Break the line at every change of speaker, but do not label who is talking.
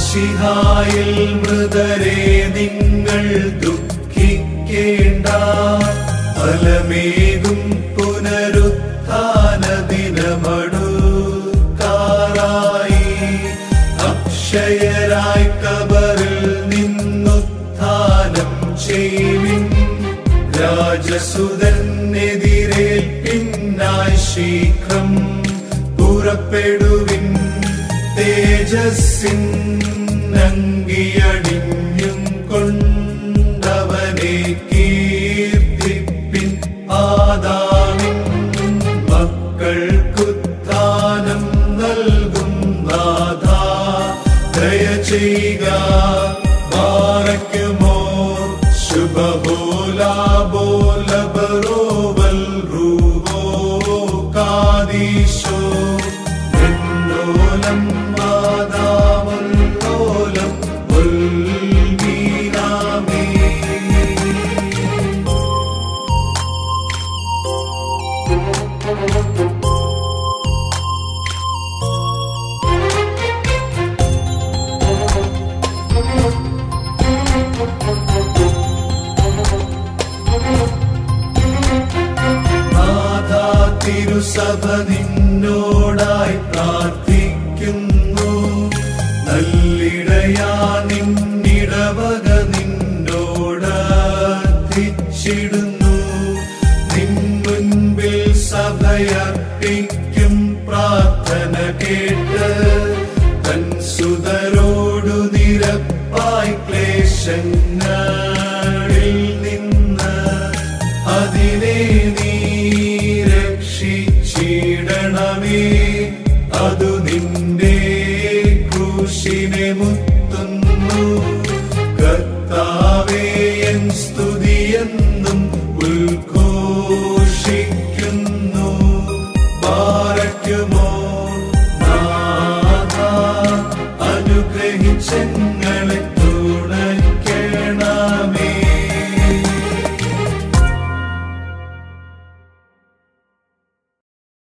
മിശിഹായിൽ മൃതരെ നിങ്ങൾ ദുഃഖിക്കേണ്ട ഫലമേകും പുനരുത്ഥാന ദിനമടുക്കാറായി അക്ഷയരായി കബറിൽ നിന്നുത്ഥാനം ചെയ്വിൻ രാജസുതനെതിരേൽപ്പിന്നായി ശീഘ്രം പുറപ്പെടുവിൻ തേജസ്സിൻ നങ്കിയടിഞ്ഞും കൊണ്ടവനെ കീർത്തിപ്പിൻ ആദാമിൻ മക്കൾക്കുത്ഥാനം നൽകും നാഥ ദയ ചെയ്യുക മാറയ്ക്കുമോ ശുഭബോല ബോല ബറോവൽ റൂഹോ കാദീശോ ോലം മാതാമുല്ലോലം ഉൽമീനാമേ നാഥാ തിരുസഭ നിന്നോടായി പ്രാർത്ഥിക്കുന്നു നല്ലിടയാ നിന്നിടവക നിന്നോട് തിച്ചിടുന്നു നിൻ മുൻപിൽ സഭയർപ്പിക്കും പ്രാർത്ഥന കേട്ട് തൻ സുതരോടു നിരപ്പായി ക്ലേശങ്ങളിൽ നിന്ന് അതിനെ നീ രക്ഷിച്ചിടണമേ അതു നിന്റെ ക്രൂശിനെ മുൻ